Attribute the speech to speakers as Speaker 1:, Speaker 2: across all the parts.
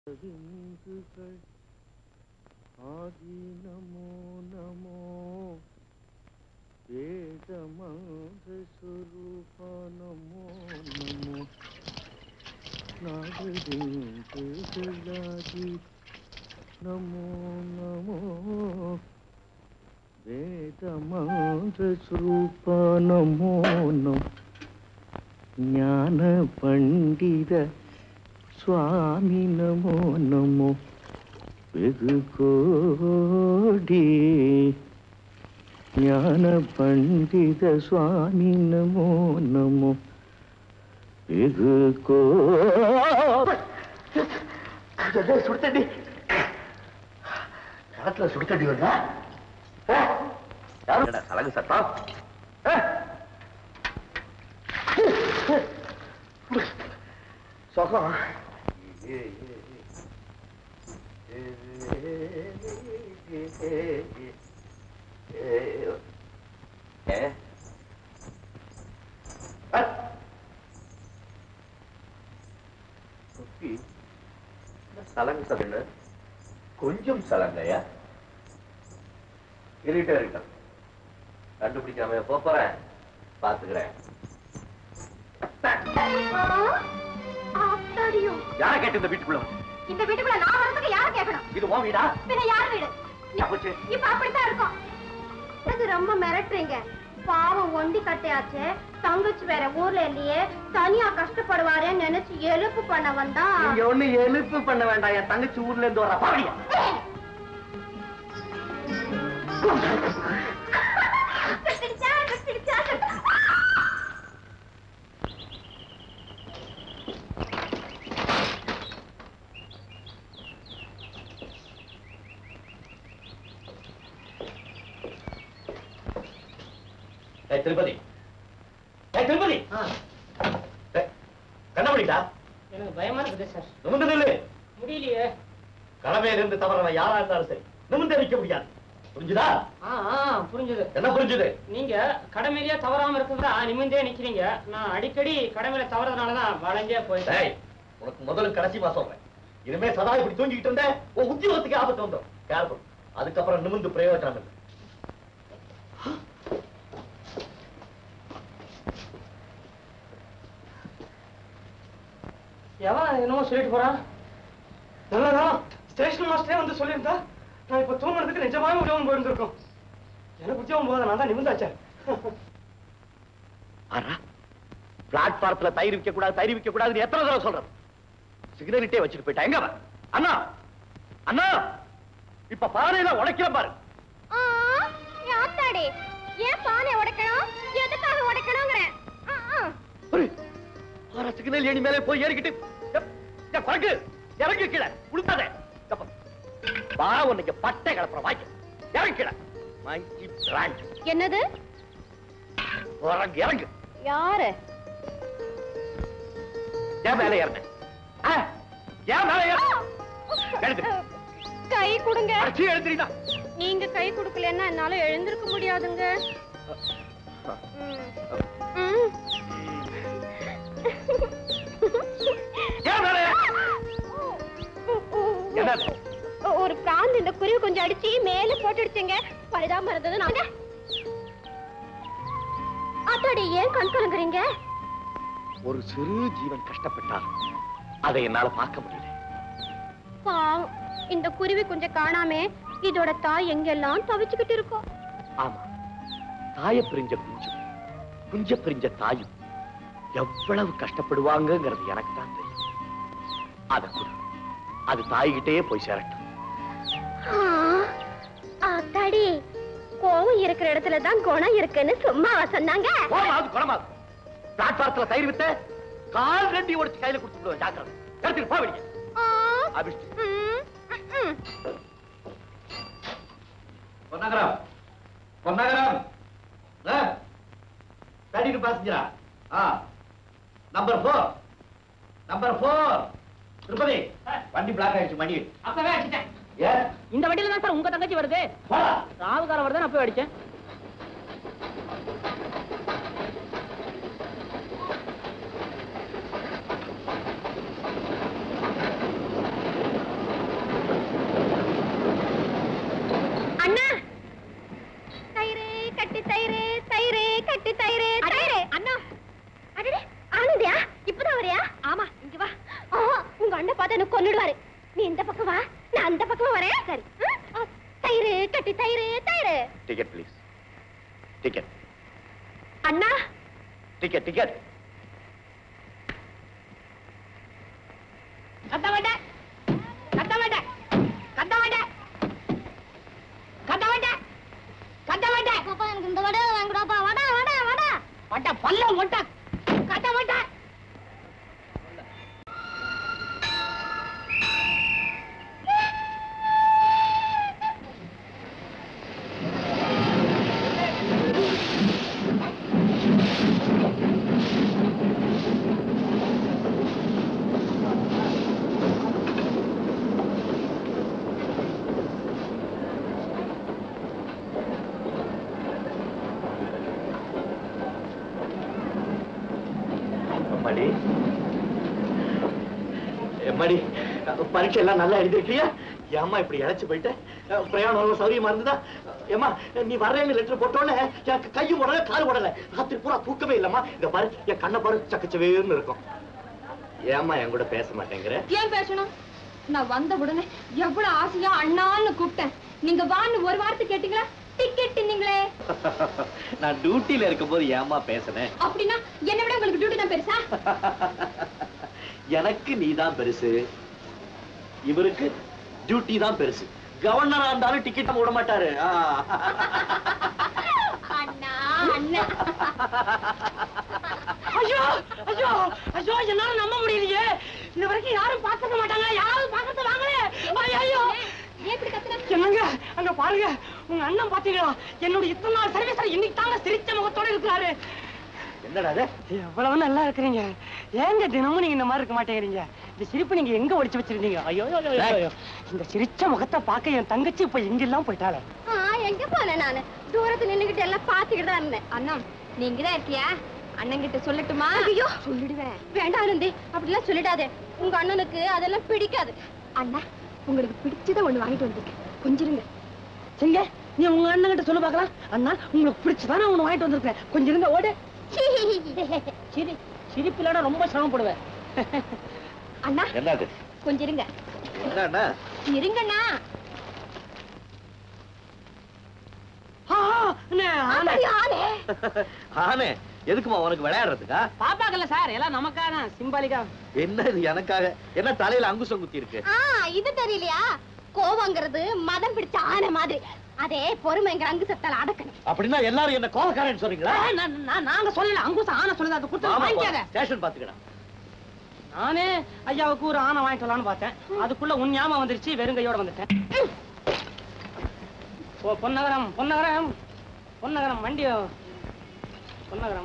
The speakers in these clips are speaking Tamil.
Speaker 1: விந்துகள் ஆதி நமோ நமோ வேதமாக சுரூப நமோ நமோ நாகரிந்துகளாதி நமோ நமோ வேதமாக சுரூப நமோ நமோ ஞான பண்டித சுவாமி நமோ நமோ வெகு கோடி ஞான பண்டித சுவாமி நமோ நமோ வெகு கோ
Speaker 2: சுடுத்தண்டி களத்துல சுடுத்தண்டி வருதா யாரும் சலங்கு சத்தம் ஆ? சுகம் ஏ சுத்தி சலங்கு சதங்க கொஞ்சம் சலங்கையா இருட்டே இருக்கட்டும் கண்டுபிடிக்காம போப் போறேன் பாத்துக்கிறேன்
Speaker 3: ஆத்தாடியோ
Speaker 2: யார கேட்டு இந்த வீட்டுக்குள்ள வந்து?
Speaker 3: இந்த வீட்டுக்குள்ள நான் வரதுக்கு யார கேட்கணும்
Speaker 2: இது உன் வீடா
Speaker 3: பின்ன யார் வீடு
Speaker 2: யா போச்சு.
Speaker 3: இப்ப அப்படித்தான் இருக்கும் இது ரொம்ப மிரட்டுறீங்க பாவம் ஒண்டி கட்டையாச்சு தங்கச்சி வேற ஊர்ல இல்லையே தனியா கஷ்டப்படுவாரேன்னு நினைச்சு எழுப்பு பண்ண வந்தா
Speaker 2: நீங்க ஒண்ணு எழுப்பு பண்ண வேண்டாம் என் தங்கச்சி ஊர்ல இருந்து வர பாவடியா
Speaker 3: விட்டுடுச்சா, விட்டுடுச்சா.
Speaker 2: ஏய் திருப்பதி ஏய் திருப்பதி ஏய், கண்ணாமணிடா
Speaker 4: எனக்கு பயமா இருக்குது சார்
Speaker 2: நிமிந்து நில்லு
Speaker 4: முடியலையே
Speaker 2: கடமையில இருந்து தவறவன் யாரா இருந்தாலும் சரி நிமிந்து நிக்க முடியாது புரிஞ்சுதா
Speaker 4: ஆ ஆ புரிஞ்சது
Speaker 2: என்ன புரிஞ்சுது
Speaker 4: நீங்க கடமையிலேயே தவறாம இருக்கிறதா நிமிந்தே நிக்கிறீங்க நான் அடிக்கடி கடமையில தவறதுனாலதான் வளைஞ்சே போயிட்டேன்
Speaker 2: ஏய் உனக்கு முதல்ல கடைசி மாசம் சொல்றேன் இனிமே சதா இப்படி தூங்கிட்டு இருந்த உன் உத்தியோகத்துக்கு ஆபத்து வந்துடும் கேர்ஃபுல் அதுக்கப்புறம் நிமிந்து பிரயோஜனம் இல்லை
Speaker 4: எவன் என்னமோ சொல்லிட்டு போறான் நல்லதான் ஸ்டேஷன் மாஸ்டரே வந்து சொல்லியிருந்தா நான் இப்ப தூங்குறதுக்கு நிஜமாவே உதவும் போயிருந்திருக்கோம் எனக்கு உத்தியோகம் போத நான் தான் நிமிந்தாச்சேன்
Speaker 2: ஆறா பிளாட்பாரத்துல தயிர் விற்க கூடாது தயிர் விற்க கூடாதுன்னு எத்தனை தடவை சொல்றேன் சிகரெட்டே வச்சுட்டு போயிட்டா எங்க அவன்? அண்ணா அண்ணா இப்ப பானையில உடைக்கிற பாரு
Speaker 3: ஆ, என் ஆத்தாடி ஏன் பானை உடைக்கணும் எதுக்காக உடைக்கணுங்கிறேன் ஆ, ஆ.
Speaker 2: ஒரு ஆறா சிக்னல் ஏணி மேலே போய் ஏறிக்கிட்டு எப், எப், பறக்கு இறங்கு கீழே உளுத்தாதே எப்ப? வா உன்னைக்கு பட்டை கிளப்புற வாய்க்கு இறங்கு கீழே மங்கி பிராண்ட்
Speaker 3: என்னது
Speaker 2: இறங்கு இறங்கு
Speaker 3: யாரு
Speaker 2: ஏன் மேலே ஏறின ஆ, ஏன் மேலே ஏற எழுது
Speaker 3: கை கொடுங்க
Speaker 2: அடிச்சு எழுதுறீங்களா
Speaker 3: நீங்க கை கொடுக்கலன்னா என்னால எழுந்திருக்க முடியாதுங்க ம். ம்.
Speaker 2: ஏன் மேலே ஏற? என்னது?
Speaker 3: ஒரு பிராந்த் இந்த குருவி கொஞ்சம் அடிச்சு மேல போட்டுடுச்சுங்க பரிதாபம் இருந்தது நான் அத்தாடி ஏன் கண் கலங்குறீங்க
Speaker 2: ஒரு சிறு ஜீவன் கஷ்டப்பட்டால் அதை என்னால பார்க்க முடியல
Speaker 3: பாவம் இந்த குருவி கொஞ்சம் காணாம இதோட தாய் எங்கெல்லாம் தவிச்சுக்கிட்டு இருக்கோம்
Speaker 2: ஆமா தாய பிரிஞ்ச குஞ்சும் குஞ்ச பிரிஞ்ச தாயும் எவ்வளவு கஷ்டப்படுவாங்கங்கிறது எனக்கு தான் தெரியும் அத கூட அது தாய்கிட்டயே போய் சேரட்டும்
Speaker 3: அத்தாடி கோவம் இருக்கிற இடத்துல தான் குணம் இருக்குன்னு சும்மாவா சொன்னாங்க
Speaker 2: போமாது குணமாது பிளாட்பாரத்துல தயிர் வித்த கால் ரெண்டி உடைச்சு கையில கொடுத்துடுவேன் ஜாக்கிரதை எடுத்துட்டு போவீங்க
Speaker 3: ஆ,
Speaker 2: அபிஷ்டு
Speaker 3: ம், ம்.
Speaker 2: பொன்னகரம் பொன்னகரம் கட்டிட்டு பாசஞ்சரா ஆ number four number four Tirupati வண்டி பிளாக் ஆயிடுச்சு மணி
Speaker 4: அப்பவே அடிச்சிட்டேன்
Speaker 2: ஏன்
Speaker 4: இந்த வண்டியில தான் சார் உங்க தங்கச்சி வருது
Speaker 2: போடா
Speaker 4: ராவுகாரம் வருது நான் போய் அடிச்சேன்
Speaker 3: கொன்னுடுவாரு நீ இந்த பக்கம் வா நான் அந்த பக்கம் வரேன் சரி ம்? ஆ, தயிரு கட்டி தயிரு தயிரு
Speaker 2: டிக்கெட் ப்ளீஸ் டிக்கெட்
Speaker 3: அண்ணா
Speaker 2: டிக்கெட் டிக்கெட்
Speaker 3: கத்த மாட்டேன் கத்த மாட்டேன் கத்த மாட்டேன் கத்த மாட்டேன் கத்த மாட்டேன் பாப்பா எனக்கு இந்த வடை வாங்குடாப்பா வடை வடை வடை வடை பல்ல மொட்டை கத்த மாட்டேன்
Speaker 2: எம்மாடி எம்மாடி பரீட்சை எல்லாம் நல்லா எழுதிருக்கியா ஏம்மா இப்படி இழைச்சு போயிட்ட அஹ், பிரயாணம் எல்லாம் சௌரியமா இருந்ததா ஏம்மா நீ வர்றேன்னு லெட்டர் போட்டோன்னே எனக்கு கையும் உடல கால் உடல ராத்திரி பூரா தூக்கமே இல்லம்மா இத பாரு என் கண்ணை பாரு சக்கச்சவேர்னு இருக்கும் ஏம்மா என் கூட பேச மாட்டேங்கிற
Speaker 3: ஏன் பேசணும் நான் வந்த உடனே எவ்வளவு ஆசையா அண்ணான்னு கூப்பிட்டேன் நீங்க வான்னு ஒரு வார்த்தை கேட்டீங்களா டிக்கெட் நீங்களே
Speaker 2: நான் டியூட்டில இருக்கும்போது ஏம்மா பேசினேன்
Speaker 3: அப்படின்னா என்னை விட உங்களுக்கு டியூட்டி தான் பெருசா
Speaker 2: எனக்கு நீதான் பெருசு இவருக்கு டியூட்டி தான் பெருசு கவர்னரா இருந்தாலும் டிக்கெட் விட மாட்டாரு ஆ.
Speaker 3: அண்ணா அண்ணா
Speaker 4: ஐயோ ஐயோ ஐயோ என்னால நம்ப முடியலையே இந்த வரைக்கும் யாரும் பார்த்துக்க மாட்டாங்க யாராவது பார்க்கறது வாங்களே ஐயோ
Speaker 3: ஏன் இப்படி கத்துற
Speaker 4: என்னங்க அங்க பாருங்க உங்க அண்ணன் பாத்தீங்களா என்னோட இத்தனை நாள் சர்வீஸ்ல இன்னைக்கு தாங்க சிரிச்ச முகத்தோட இருக்கிறாரு
Speaker 2: என்னடா அது
Speaker 4: எவ்வளவு நல்லா இருக்கிறீங்க ஏங்க தினமும் நீங்க இந்த மாதிரி இருக்க மாட்டேங்கிறீங்க இந்த சிரிப்பு நீங்க எங்க ஒளிச்சு வச்சிருந்தீங்க ஐயோ ஐயோ, ஐயோ, ஐயோ. இந்த சிரிச்ச முகத்தை பார்க்க என் தங்கச்சி இப்ப எங்கெல்லாம் போயிட்டாளே
Speaker 3: ஆ, எங்க போனேன் நானு தூரத்துல நின்னுகிட்டு எல்லாம் பாத்துக்கிட்டு தான் இருந்தேன் அண்ணா நீங்க தான் இருக்கியா அண்ணன் கிட்ட சொல்லட்டுமா ஐயோ சொல்லிடுவேன் வேண்டாம் ஆனந்தி அப்படிலாம் சொல்லிடாதே உங்க அண்ணனுக்கு அதெல்லாம் பிடிக்காது அண்ணா உங்களுக்கு பிடிச்சத ஒண்ணு வாங்கிட்டு வந்திருக்கேன் கொஞ்சம் இருங்க
Speaker 4: சரிங்க நீ உங்க அண்ணன் கிட்ட சொல்லு பார்க்கலாம் அண்ணா உங்களுக்கு பிடிச்சதானே ஒண்ணு வாங்கிட்டு வந்திருக்கேன் கொஞ்சம் இருங்க ஓடு சிரி சிரிப்பிலோட ரொம்ப சிரமப்படுவேன்
Speaker 3: அண்ணா
Speaker 2: என்னது
Speaker 3: கொஞ்சம் இருங்க
Speaker 2: என்னண்ணா
Speaker 3: இருங்கண்ணா
Speaker 4: ஆ, அண்ணே, ஆளே.
Speaker 3: அப்படி ஆளே
Speaker 2: ஆனே எதுக்குமா உனக்கு விளையாடுறதுக்கா
Speaker 4: பாப்பாக்கல்ல சார் எல்லாம் நமக்காக தான் சிம்பாலிக்கா
Speaker 2: என்ன இது எனக்காக என்ன தலையில அங்குசம் குத்தி இருக்கு
Speaker 3: ஆ இது தெரியலையா கோவங்கிறது மதம் பிடிச்ச ஆனை மாதிரி அதே பொறுமைங்கிற அங்கு சத்தால அடக்கணும்
Speaker 2: அப்படின்னா எல்லாரும் என்ன கோலக்காரன் சொல்றீங்களா
Speaker 4: ஆ, நான்- நான்- நாங்க சொல்லல அங்குசம் ஆனை சொல்லுது அது கொடுத்து வாங்கிக்காத
Speaker 2: ஸ்டேஷன் பாத்துக்கடா
Speaker 4: நானே ஐயாவுக்கு ஒரு ஆனை வாங்கிட்டு வரலாம்னு பார்த்தேன் அதுக்குள்ள உன் ஞாபகம் வந்துருச்சு வெறுங்கையோட வந்துட்டேன் ஓ பொன்னகரம் பொன்னகரம் பொன்னகரம் வண்டி பொன்னகரம்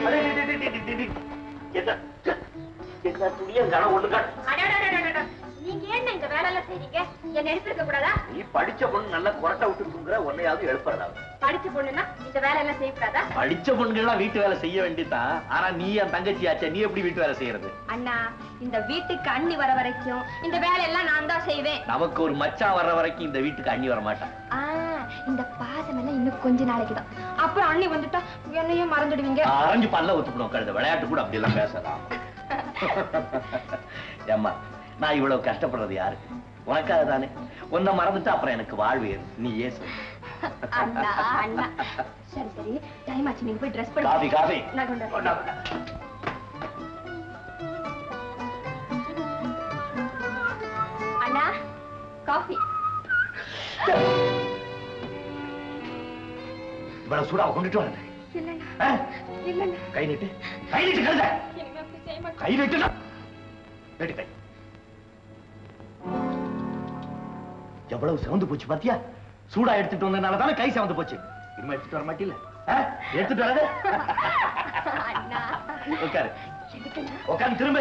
Speaker 2: என்ன என்ன துணிய கன ஒண்ணுங்க
Speaker 3: நீங்க என்ன இந்த வேலை எல்லாம் செய்றீங்க என்ன எடுத்துருக்க கூடாதா
Speaker 2: நீ படிச்ச பொண்ணு நல்லா கொரட்டை விட்டு தூங்குற உன்னையாவது எழுப்புறதா
Speaker 3: படிச்ச பொண்ணுன்னா இந்த வேலை எல்லாம் செய்யக்கூடாதா
Speaker 2: படிச்ச பொண்ணுங்கள்லாம் வீட்டு வேலை செய்ய வேண்டியதுதான் ஆனா நீ என் தங்கச்சி ஆச்சே நீ எப்படி வீட்டு வேலை செய்யறது
Speaker 3: அண்ணா இந்த வீட்டுக்கு அண்ணி வர வரைக்கும் இந்த வேலையெல்லாம் நான் தான் செய்வேன்
Speaker 2: நமக்கு ஒரு மச்சான் வர்ற வரைக்கும் இந்த வீட்டுக்கு அண்ணி வர மாட்டான்
Speaker 3: ஆ, இந்த பாசம் எல்லாம் இன்னும் கொஞ்ச நாளைக்கு தான் அப்புறம் அண்ணி வந்துட்டா என்னையும் மறந்துடுவீங்க
Speaker 2: அரைஞ்சு பல்ல ஒத்துக்கணும் கழுத விளையாட்டு கூட அப்படி எல்லாம் பேசலாம் ஏம்மா நான் இவ்வளவு கஷ்டப்படுறது யாருக்கு உனக்காக தானே உன்னை மறந்துட்டு அப்புறம் எனக்கு வாழ்வு ஏது நீ ஏன் சொல்லு
Speaker 3: அண்ணா அண்ணா சரி சரி டைம் ஆச்சு நீங்க போய் ட்ரெஸ்
Speaker 2: காபி காபி
Speaker 3: நான் கொண்டு வரேன்.
Speaker 2: கொண்டா, கொண்டா.
Speaker 3: அண்ணா காஃபி
Speaker 2: இவ்வளவு சூடா கொண்டுட்டு வரேன்
Speaker 3: இல்லண்ணா
Speaker 2: ஆ?
Speaker 3: இல்லண்ணா
Speaker 2: கை நீட்டு கை நீட்டு கழுத
Speaker 3: இனிமே அப்படி செய்ய மாட்டேன்
Speaker 2: கை நீட்டுனா நீட்டு கை எவ்வளவு சிவந்து போச்சு பாத்தியா சூடா எடுத்துட்டு வந்ததுனால தானே கை சிவந்து போச்சு இனிமே எடுத்துட்டு வர மாட்டீல்ல ஆ? எடுத்துட்டு வரது
Speaker 3: அண்ணா
Speaker 2: உட்காரு
Speaker 3: எதுக்குண்ணா
Speaker 2: உட்காந்து திரும்ப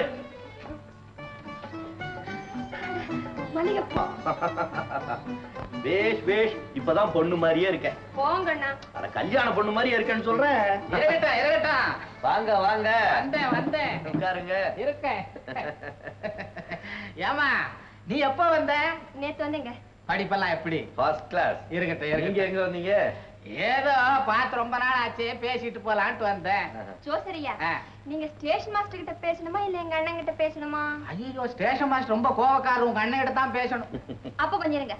Speaker 3: மல்லிகைப்பூ
Speaker 2: வேஷ் வேஷ் இப்பதான் பொண்ணு மாதிரியே இருக்கேன்
Speaker 3: போங்கண்ணா
Speaker 2: ஆனா கல்யாண பொண்ணு மாதிரியே இருக்கேன்னு சொல்றேன்
Speaker 5: இருக்கட்டும் இருக்கட்டும்
Speaker 2: வாங்க வாங்க
Speaker 5: வந்தேன் வந்தேன்
Speaker 2: உட்காருங்க
Speaker 5: இருக்கேன் ஏமா நீ எப்ப வந்த
Speaker 3: நேத்து வந்தேங்க
Speaker 5: படிப்பெல்லாம் எப்படி
Speaker 2: ஃபர்ஸ்ட் கிளாஸ்
Speaker 5: இருக்கட்டும்
Speaker 2: நீங்க
Speaker 5: இருக்கட்டும்
Speaker 2: எங்க வந்தீங்க
Speaker 5: ஏதோ பார்த்து ரொம்ப நாள் ஆச்சு பேசிட்டு போலான்ட்டு வந்தேன்
Speaker 3: ஜோசரியா
Speaker 5: ஆ.
Speaker 3: நீங்க ஸ்டேஷன் மாஸ்டர் கிட்ட பேசணுமா இல்ல எங்க அண்ணன் கிட்ட பேசணுமா
Speaker 5: ஐயோ ஸ்டேஷன் மாஸ்டர் ரொம்ப கோவக்காரர் உங்க அண்ணன் கிட்ட தான் பேசணும்
Speaker 3: அப்ப கொஞ்சம் இருங்க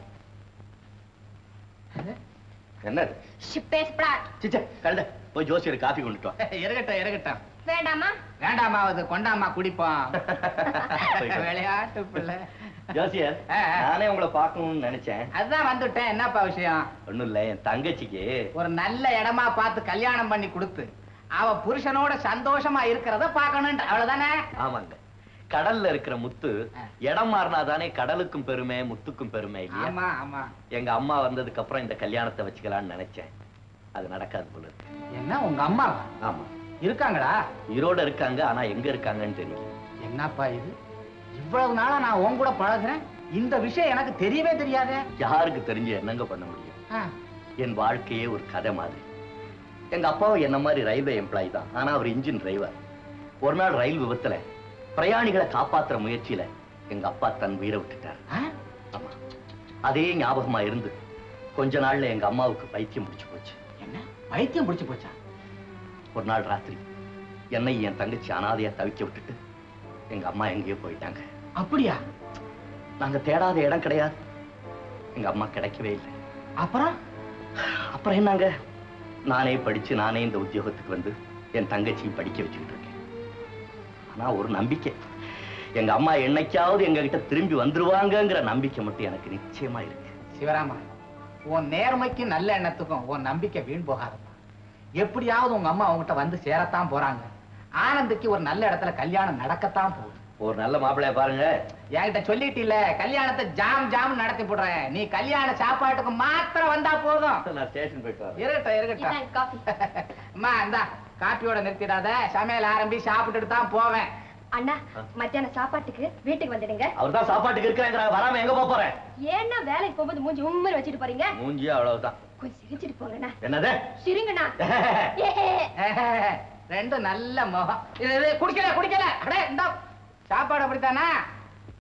Speaker 2: என்னது
Speaker 3: பேசப்படா
Speaker 2: சிச்சே கழுத போய் ஜோசியர் காஃபி கொண்டுட்டு வா
Speaker 5: இருக்கட்டும் இருக்கட்டும்
Speaker 3: வேண்டாமா
Speaker 5: வேண்டாமா அது கொண்டாமா குடிப்போம்
Speaker 2: போயிட்டு வா.
Speaker 5: விளையாட்டு பிள்ளை
Speaker 2: ஜோசியர்
Speaker 5: ஆ, ஆ.
Speaker 2: நானே உங்களை பார்க்கணும்னு நினைச்சேன்
Speaker 5: அதுதான் வந்துட்டேன் என்னப்பா விஷயம்
Speaker 2: ஒண்ணும் இல்ல என் தங்கச்சிக்கு
Speaker 5: ஒரு நல்ல இடமா பார்த்து கல்யாணம் பண்ணி கொடுத்து அவ புருஷனோட சந்தோஷமா இருக்கிறத பார்க்கணுன்ற அவ்வளவுதானே
Speaker 2: ஆமாங்க கடல்ல இருக்கிற முத்து
Speaker 5: ஆ.
Speaker 2: இடம் மாறினாதானே கடலுக்கும் பெருமை முத்துக்கும் பெருமை இல்லையா
Speaker 5: ஆமா ஆமா
Speaker 2: எங்க அம்மா வந்ததுக்கு அப்புறம் இந்த கல்யாணத்தை வச்சுக்கலாம்னு நினைச்சேன் அது நடக்காது போல இருக்கு
Speaker 5: என்ன உங்க அம்மா
Speaker 2: ஆமா
Speaker 5: இருக்காங்களா
Speaker 2: உயிரோட இருக்காங்க ஆனா எங்க இருக்காங்கன்னு தெரியல
Speaker 5: என்னப்பா இது இவ்வளவு நாளா நான் உன் கூட பழகுறேன் இந்த விஷயம் எனக்கு தெரியவே தெரியாதே
Speaker 2: யாருக்கு தெரிஞ்சு என்னங்க பண்ண முடியும்
Speaker 5: ஆ,
Speaker 2: என் வாழ்க்கையே ஒரு கதை மாதிரி எங்க அப்பாவும் என்ன மாதிரி ரயில்வே எம்ப்ளாயி தான் ஆனா அவர் இன்ஜின் டிரைவர் ஒரு நாள் ரயில் விபத்துல பிரயாணிகளை காப்பாத்துற முயற்சியில எங்க அப்பா தன் உயிரை விட்டுட்டார்
Speaker 5: ஆ?
Speaker 2: ஆமா அதே ஞாபகமா இருந்து கொஞ்ச நாள்ல எங்க அம்மாவுக்கு பைத்தியம் முடிச்சு போச்சு
Speaker 5: என்ன பைத்தியம் பிடிச்சு போச்சா
Speaker 2: ஒரு நாள் ராத்திரி என்னை என் தங்கச்சி அனாதையா தவிக்க விட்டுட்டு எங்க அம்மா எங்கேயோ போயிட்டாங்க
Speaker 5: அப்படியா
Speaker 2: நாங்க தேடாத இடம் கிடையாது எங்க அம்மா கிடைக்கவே இல்லை
Speaker 5: அப்புறம்
Speaker 2: அப்புறம் என்னங்க நானே படிச்சு நானே இந்த உத்தியோகத்துக்கு வந்து என் தங்கச்சியும் படிக்க வச்சுக்கிட்டு இருக்கேன் ஆனா ஒரு நம்பிக்கை எங்க அம்மா என்னைக்காவது எங்க கிட்ட திரும்பி வந்துருவாங்கங்கிற நம்பிக்கை மட்டும் எனக்கு நிச்சயமா இருக்கு
Speaker 5: சிவராமா உன் நேர்மைக்கும் நல்ல எண்ணத்துக்கும் உன் நம்பிக்கை வீண் போகாதப்பா எப்படியாவது உங்க அம்மா உங்ககிட்ட வந்து சேரத்தான் போறாங்க ஆனந்துக்கு ஒரு நல்ல இடத்துல கல்யாணம் நடக்கத்தான் போகுது
Speaker 2: ஒரு நல்ல மாப்பிள்ளைய பாருங்க
Speaker 5: என்கிட்ட சொல்லிட்டில கல்யாணத்தை ஜாம் ஜாம் நடத்தி போடுறேன் நீ கல்யாண சாப்பாட்டுக்கு மாத்திரம் வந்தா போதும்
Speaker 2: நான் ஸ்டேஷன் போயிட்டு வரேன்
Speaker 5: இருக்கட்டும் இருக்கட்டும்
Speaker 3: இந்தாங்க காஃபி
Speaker 5: அம்மா இந்தா காப்பியோட நிறுத்திடாத சமையல் ஆரம்பி சாப்பிட்டுட்டு தான் போவேன்
Speaker 3: அண்ணா மத்தியானம் சாப்பாட்டுக்கு வீட்டுக்கு வந்துடுங்க
Speaker 2: அவர் தான் சாப்பாட்டுக்கு இருக்கிறேங்கிற வராம எங்க போப் போறேன்
Speaker 3: ஏன்னா வேலைக்கு போகும்போது மூஞ்சி உம்மர் வச்சுட்டு போறீங்க
Speaker 2: மூஞ்சி அவ்வளவுதான்
Speaker 3: கொஞ்சம் சிரிச்சிட்டு போங்கண்ணா
Speaker 2: என்னது
Speaker 3: சிரிங்கண்ணா ஏ
Speaker 5: ரெண்டும் நல்ல முகம் இது இது, குடிக்கல குடிக்கல அடே இந்த சாப்பாடு அப்படித்தானா